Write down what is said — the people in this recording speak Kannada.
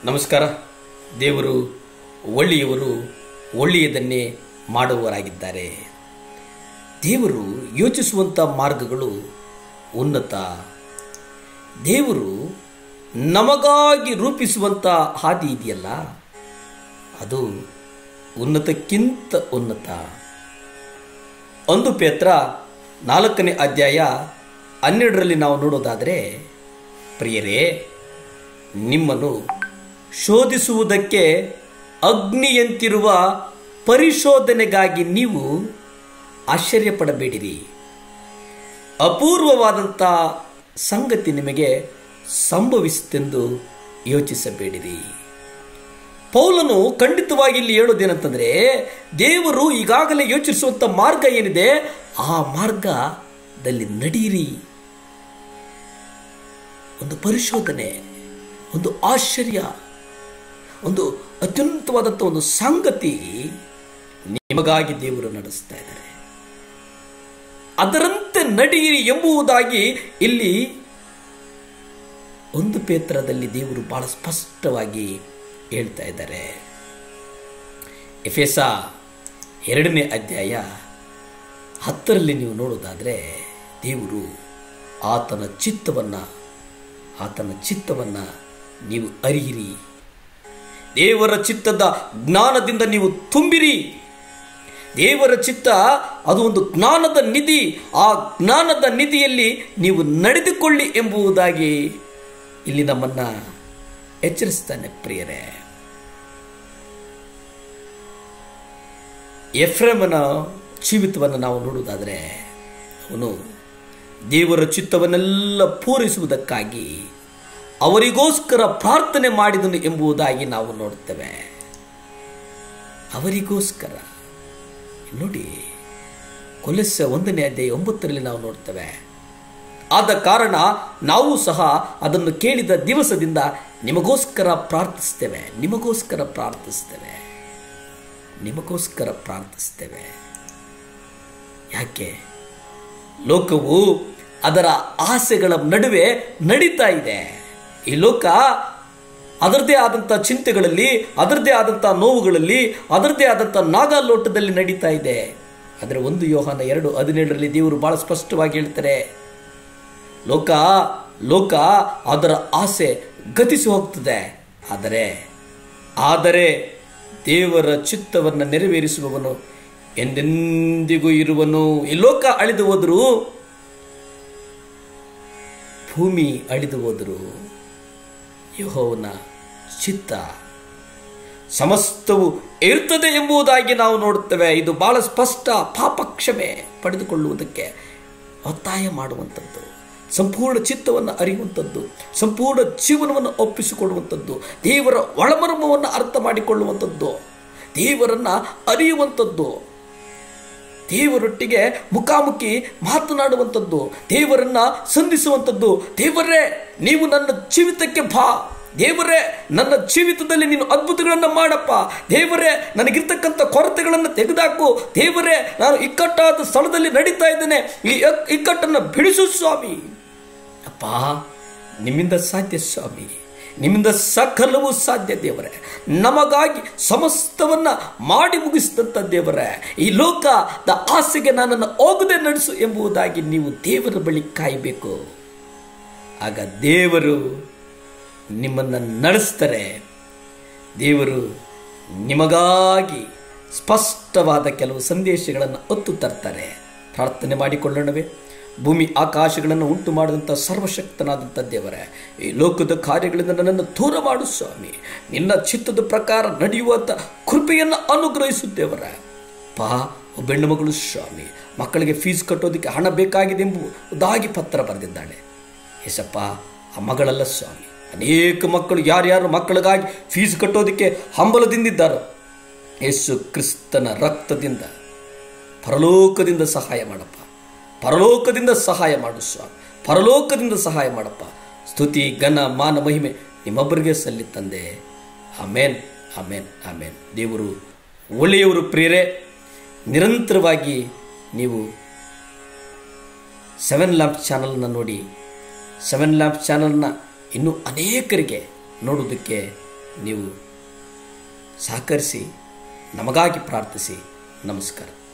ನಮಸ್ಕಾರ ದೇವರು ಒಳ್ಳೆಯವರು ಒಳ್ಳೆಯದನ್ನೇ ಮಾಡುವವರಾಗಿದ್ದಾರೆ ದೇವರು ಯೋಚಿಸುವಂಥ ಮಾರ್ಗಗಳು ಉನ್ನತ ದೇವರು ನಮಗಾಗಿ ರೂಪಿಸುವಂಥ ಹಾದಿ ಇದೆಯಲ್ಲ ಅದು ಉನ್ನತಕ್ಕಿಂತ ಉನ್ನತ ಒಂದು ಪೇತ್ರ ನಾಲ್ಕನೇ ಅಧ್ಯಾಯ ಹನ್ನೆರಡರಲ್ಲಿ ನಾವು ನೋಡೋದಾದರೆ ಪ್ರಿಯರೇ ನಿಮ್ಮನ್ನು ಶೋಧಿಸುವುದಕ್ಕೆ ಅಗ್ನಿಯಂತಿರುವ ಪರಿಶೋಧನೆಗಾಗಿ ನೀವು ಆಶ್ಚರ್ಯಪಡಬೇಡಿರಿ ಅಪೂರ್ವವಾದಂಥ ಸಂಗತಿ ನಿಮಗೆ ಸಂಭವಿಸುತ್ತೆಂದು ಯೋಚಿಸಬೇಡಿರಿ ಪೌಲನು ಖಂಡಿತವಾಗಿ ಇಲ್ಲಿ ಹೇಳೋದೇನಂತಂದ್ರೆ ದೇವರು ಈಗಾಗಲೇ ಯೋಚಿಸುವಂಥ ಮಾರ್ಗ ಏನಿದೆ ಆ ಮಾರ್ಗದಲ್ಲಿ ನಡೆಯಿರಿ ಒಂದು ಪರಿಶೋಧನೆ ಒಂದು ಆಶ್ಚರ್ಯ ಒಂದು ಅತ್ಯುನ್ನತವಾದಂಥ ಒಂದು ಸಂಗತಿ ನಿಮಗಾಗಿ ದೇವರು ನಡೆಸ್ತಾ ಇದ್ದಾರೆ ಅದರಂತೆ ನಡೆಯಿರಿ ಎಂಬುದಾಗಿ ಇಲ್ಲಿ ಒಂದು ಪೇತ್ರದಲ್ಲಿ ದೇವರು ಬಹಳ ಸ್ಪಷ್ಟವಾಗಿ ಹೇಳ್ತಾ ಇದ್ದಾರೆ ಎಫೆಸ ಎರಡನೇ ಅಧ್ಯಾಯ ಹತ್ತರಲ್ಲಿ ನೀವು ನೋಡೋದಾದರೆ ದೇವರು ಆತನ ಚಿತ್ತವನ್ನು ಆತನ ಚಿತ್ತವನ್ನು ನೀವು ಅರಿಯಿರಿ ದೇವರ ಚಿತ್ತದ ಜ್ಞಾನದಿಂದ ನೀವು ತುಂಬಿರಿ ದೇವರ ಚಿತ್ತ ಅದು ಒಂದು ಜ್ಞಾನದ ನಿಧಿ ಆ ಜ್ಞಾನದ ನಿಧಿಯಲ್ಲಿ ನೀವು ನಡೆದುಕೊಳ್ಳಿ ಎಂಬುದಾಗಿ ಇಲ್ಲಿ ನಮ್ಮನ್ನ ಎಚ್ಚರಿಸ್ತಾನೆ ಪ್ರಿಯರೇ ಎಫ್ರೆಮನ ಜೀವಿತವನ್ನು ನಾವು ನೋಡುವುದಾದರೆ ಅವನು ದೇವರ ಚಿತ್ತವನ್ನೆಲ್ಲ ಪೂರೈಸುವುದಕ್ಕಾಗಿ ಅವರಿಗೋಸ್ಕರ ಪ್ರಾರ್ಥನೆ ಮಾಡಿದನು ಎಂಬುದಾಗಿ ನಾವು ನೋಡುತ್ತೇವೆ ಅವರಿಗೋಸ್ಕರ ನೋಡಿ ಕೊಲೆಸ ಒಂದನೇ ಅಧ್ಯಾಯ ಒಂಬತ್ತರಲ್ಲಿ ನಾವು ನೋಡ್ತೇವೆ ಆದ ಕಾರಣ ನಾವು ಸಹ ಅದನ್ನು ಕೇಳಿದ ದಿವಸದಿಂದ ನಿಮಗೋಸ್ಕರ ಪ್ರಾರ್ಥಿಸ್ತೇವೆ ನಿಮಗೋಸ್ಕರ ಪ್ರಾರ್ಥಿಸ್ತೇವೆ ನಿಮಗೋಸ್ಕರ ಪ್ರಾರ್ಥಿಸ್ತೇವೆ ಯಾಕೆ ಲೋಕವು ಅದರ ಆಸೆಗಳ ನಡುವೆ ನಡೀತಾ ಇದೆ ಈ ಲೋಕ ಅದರದೇ ಆದಂಥ ಚಿಂತೆಗಳಲ್ಲಿ ಅದರದೇ ಆದಂಥ ನೋವುಗಳಲ್ಲಿ ಅದರದೇ ಆದಂಥ ನಾಗಾಲೋಟದಲ್ಲಿ ನಡೀತಾ ಇದೆ ಆದರೆ ಒಂದು ಯೋಹಾನ ಎರಡು ಹದಿನೇಳರಲ್ಲಿ ದೇವರು ಬಹಳ ಸ್ಪಷ್ಟವಾಗಿ ಹೇಳ್ತಾರೆ ಲೋಕ ಲೋಕ ಅದರ ಆಸೆ ಗತಿಸಿ ಹೋಗ್ತದೆ ಆದರೆ ಆದರೆ ದೇವರ ಚಿತ್ತವನ್ನು ನೆರವೇರಿಸುವವನು ಎಂದೆಂದಿಗೂ ಇರುವನು ಈ ಲೋಕ ಅಳಿದು ಹೋದರೂ ಭೂಮಿ ಅಳಿದು ಹೋದರು ಯಹೋವನ ಚಿತ್ತ ಸಮಸ್ತವು ಇರ್ತದೆ ಎಂಬುದಾಗಿ ನಾವು ನೋಡುತ್ತೇವೆ ಇದು ಬಹಳ ಸ್ಪಷ್ಟ ಪಾಪ ಕ್ಷಮೆ ಪಡೆದುಕೊಳ್ಳುವುದಕ್ಕೆ ಒತ್ತಾಯ ಮಾಡುವಂಥದ್ದು ಸಂಪೂರ್ಣ ಚಿತ್ತವನ್ನು ಅರಿಯುವಂಥದ್ದು ಸಂಪೂರ್ಣ ಜೀವನವನ್ನು ಒಪ್ಪಿಸಿಕೊಡುವಂಥದ್ದು ದೇವರ ಒಳಮರ್ಮವನ್ನು ಅರ್ಥ ಮಾಡಿಕೊಳ್ಳುವಂಥದ್ದು ದೇವರನ್ನು ಅರಿಯುವಂಥದ್ದು ದೇವರೊಟ್ಟಿಗೆ ಮುಖಾಮುಖಿ ಮಾತನಾಡುವಂಥದ್ದು ದೇವರನ್ನ ಸಂಧಿಸುವಂಥದ್ದು ದೇವರೇ ನೀವು ನನ್ನ ಜೀವಿತಕ್ಕೆ ಬಾ ದೇವರೇ ನನ್ನ ಜೀವಿತದಲ್ಲಿ ನೀನು ಅದ್ಭುತಗಳನ್ನು ಮಾಡಪ್ಪ ದೇವರೇ ನನಗಿರ್ತಕ್ಕಂಥ ಕೊರತೆಗಳನ್ನು ತೆಗೆದಾಕು ದೇವರೇ ನಾನು ಇಕ್ಕಟ್ಟಾದ ಸ್ಥಳದಲ್ಲಿ ನಡೀತಾ ಇದ್ದೇನೆ ಈ ಇಕ್ಕಟ್ಟನ್ನು ಬಿಡಿಸು ಸ್ವಾಮಿ ಅಪ್ಪ ನಿಮ್ಮಿಂದ ಸಾಧ್ಯ ಸ್ವಾಮಿ ನಿಮ್ಮಿಂದ ಸಕಲವೂ ಸಾಧ್ಯ ದೇವರೇ ನಮಗಾಗಿ ಸಮಸ್ತವನ್ನ ಮಾಡಿ ಮುಗಿಸಿದಂಥ ದೇವರೇ ಈ ಲೋಕದ ಆಸೆಗೆ ನನ್ನನ್ನು ಹೋಗದೆ ನಡೆಸು ಎಂಬುದಾಗಿ ನೀವು ದೇವರ ಬಳಿ ಕಾಯಬೇಕು ಆಗ ದೇವರು ನಿಮ್ಮನ್ನು ನಡೆಸ್ತಾರೆ ದೇವರು ನಿಮಗಾಗಿ ಸ್ಪಷ್ಟವಾದ ಕೆಲವು ಸಂದೇಶಗಳನ್ನು ಹೊತ್ತು ತರ್ತಾರೆ ಪ್ರಾರ್ಥನೆ ಮಾಡಿಕೊಳ್ಳೋಣವೇ ಭೂಮಿ ಆಕಾಶಗಳನ್ನು ಉಂಟು ಮಾಡಿದಂಥ ಸರ್ವಶಕ್ತನಾದಂಥ ದೇವರೇ ಈ ಲೋಕದ ಕಾರ್ಯಗಳಿಂದ ನನ್ನನ್ನು ದೂರ ಮಾಡು ಸ್ವಾಮಿ ನಿನ್ನ ಚಿತ್ತದ ಪ್ರಕಾರ ನಡೆಯುವಂಥ ಕೃಪೆಯನ್ನು ಅನುಗ್ರಹಿಸು ದೇವರೇ ಪಾ ಒಬ್ಬೆಣ್ಣು ಮಗಳು ಸ್ವಾಮಿ ಮಕ್ಕಳಿಗೆ ಫೀಸ್ ಕಟ್ಟೋದಕ್ಕೆ ಹಣ ಬೇಕಾಗಿದೆ ಎಂಬುದಾಗಿ ಪತ್ರ ಬರೆದಿದ್ದಾಳೆ ಏಸಪ್ಪ ಆ ಮಗಳಲ್ಲ ಸ್ವಾಮಿ ಅನೇಕ ಮಕ್ಕಳು ಯಾರ್ಯಾರು ಮಕ್ಕಳಿಗಾಗಿ ಫೀಸ್ ಕಟ್ಟೋದಕ್ಕೆ ಹಂಬಲದಿಂದಿದ್ದಾರೋ ಯೇಸು ಕ್ರಿಸ್ತನ ರಕ್ತದಿಂದ ಪರಲೋಕದಿಂದ ಸಹಾಯ ಮಾಡಪ್ಪ ಪರಲೋಕದಿಂದ ಸಹಾಯ ಮಾಡು ಸ್ವಾಮಿ ಪರಲೋಕದಿಂದ ಸಹಾಯ ಮಾಡಪ್ಪ ಸ್ತುತಿ ಘನ ಮಾನ ಮಹಿಮೆ ನಿಮ್ಮೊಬ್ಬರಿಗೆ ಸಲ್ಲಿ ತಂದೆ ಆಮೇನ್ ಆಮೇನ್ ಆಮೇನ್ ದೇವರು ಒಳ್ಳೆಯವರು ಪ್ರಿಯರೇ ನಿರಂತರವಾಗಿ ನೀವು ಸೆವೆನ್ ಲ್ಯಾಂಪ್ ಚಾನಲ್ನ ನೋಡಿ ಸೆವೆನ್ ಲ್ಯಾಂಪ್ ಚಾನಲ್ನ ಇನ್ನೂ ಅನೇಕರಿಗೆ ನೋಡೋದಕ್ಕೆ ನೀವು ಸಹಕರಿಸಿ ನಮಗಾಗಿ ಪ್ರಾರ್ಥಿಸಿ ನಮಸ್ಕಾರ